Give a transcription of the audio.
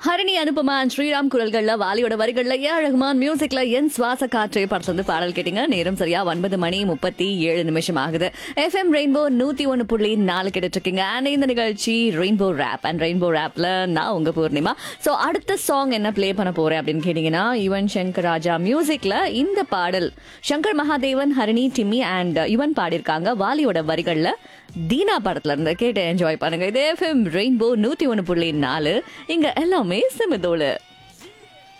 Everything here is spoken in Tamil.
ஹரணி அனுபமா and ஸ்ரீராம் குரல்கள்ல வாலியோட வரிகள்ல ஏ ரஹ்மான் மியூசிக்ல என் சுவாச காற்றை படத்துல இருந்து பாடல் கேட்டீங்க நேரம் சரியா ஒன்பது மணி முப்பத்தி ஏழு நிமிஷம் ஆகுது எஃப்எம் ரெயின்போ நூத்தி ஒன்னு புள்ளி நாலு கேட்டுட்டு இருக்கீங்க அண்ட் இந்த நிகழ்ச்சி ரெயின்போ ரேப் அண்ட் ரெயின்போ ரேப்ல நான் உங்க பூர்ணிமா சோ அடுத்த சாங் என்ன ப்ளே பண்ண போறேன் அப்படின்னு கேட்டீங்கன்னா யுவன் சங்கர் ராஜா மியூசிக்ல இந்த பாடல் சங்கர் மகாதேவன் ஹரணி டிம்மி அண்ட் யுவன் பாடியிருக்காங்க வாலியோட வரிகள்ல தீனா படத்துல இருந்து கேட்டு என்ஜாய் பண்ணுங்க இது எஃப்எம் ரெயின்போ நூத்தி ஒன்னு புள்ளி நாலு இங்க எல்லாமே சிமிதோளு